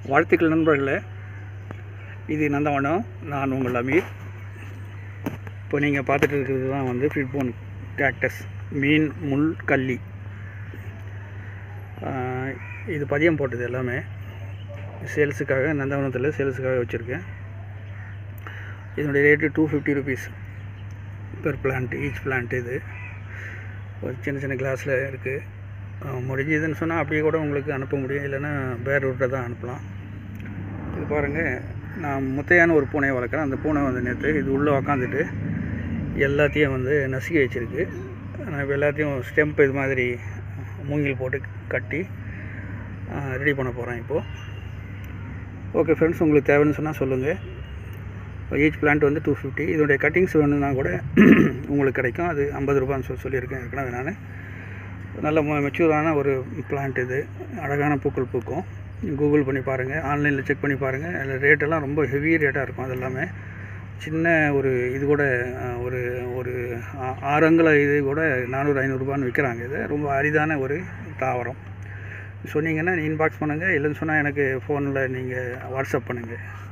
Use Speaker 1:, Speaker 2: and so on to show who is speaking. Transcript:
Speaker 1: வாழ்த்துக்கள் நண்பர்களே இது நந்தவனம் நான் உங்கள் அமீர் இப்போ நீங்கள் பார்த்துட்டு இருக்கிறது தான் வந்து ஃபிட்போன் கேக்டஸ் மீன் முள் கள்ளி ஆஹ் இது பதியம் போட்டது எல்லாமே சேல்ஸுக்காக நந்தவனத்தில் சேல்ஸுக்காக வச்சுருக்கேன் இதனுடைய rate two fifty rupees per plant each plant இது ஒரு சின்ன சின்ன கிளாஸில் இருக்குது முடிஞ்சதுன்னு சொன்னால் அப்படியே கூட உங்களுக்கு அனுப்ப முடியும் இல்லைன்னா வேறு ரூட்டை தான் அனுப்பலாம் இது பாருங்கள் நான் முத்தையான ஒரு பூனையை வளர்க்குறேன் அந்த பூனை வந்து நேற்று இது உள்ளே உக்காந்துட்டு எல்லாத்தையும் வந்து நசுக்கி வச்சுருக்கு நான் இப்போ எல்லாத்தையும் ஸ்டெம்ப் இது மாதிரி மூங்கில் போட்டு கட்டி ரெடி பண்ண போகிறேன் இப்போது ஓகே ஃப்ரெண்ட்ஸ் உங்களுக்கு தேவைன்னு சொன்னால் சொல்லுங்கள் ஈச் பிளான்ட் வந்து டூ ஃபிஃப்டி இதோடைய கட்டிங்ஸ் வேணும்னா கூட உங்களுக்கு கிடைக்கும் அது ஐம்பது ரூபான்னு சொல்லி சொல்லியிருக்கேன் ஏற்கனவே நான் நல்ல மெச்சூரான ஒரு பிளான்ட் இது அழகான பூக்கள் பூக்கும் கூகுள் பண்ணி பாருங்கள் ஆன்லைனில் செக் பண்ணி பாருங்கள் அதில் ரேட்டெல்லாம் ரொம்ப ஹெவி ரேட்டாக இருக்கும் அது எல்லாமே சின்ன ஒரு இது கூட அஹ், ஒரு ஒரு ஆ- ஆறு அங்குல இது கூட நானூறு ஐநூறுரூபான்னு விற்கிறாங்க இது ரொம்ப அரிதான ஒரு தாவரம் சொன்னீங்கன்னா இன்பாக்ஸ் பண்ணுங்கள் இல்லைன்னு சொன்னால் எனக்கு ஃபோனில் நீங்கள் வாட்ஸ்அப் பண்ணுங்கள்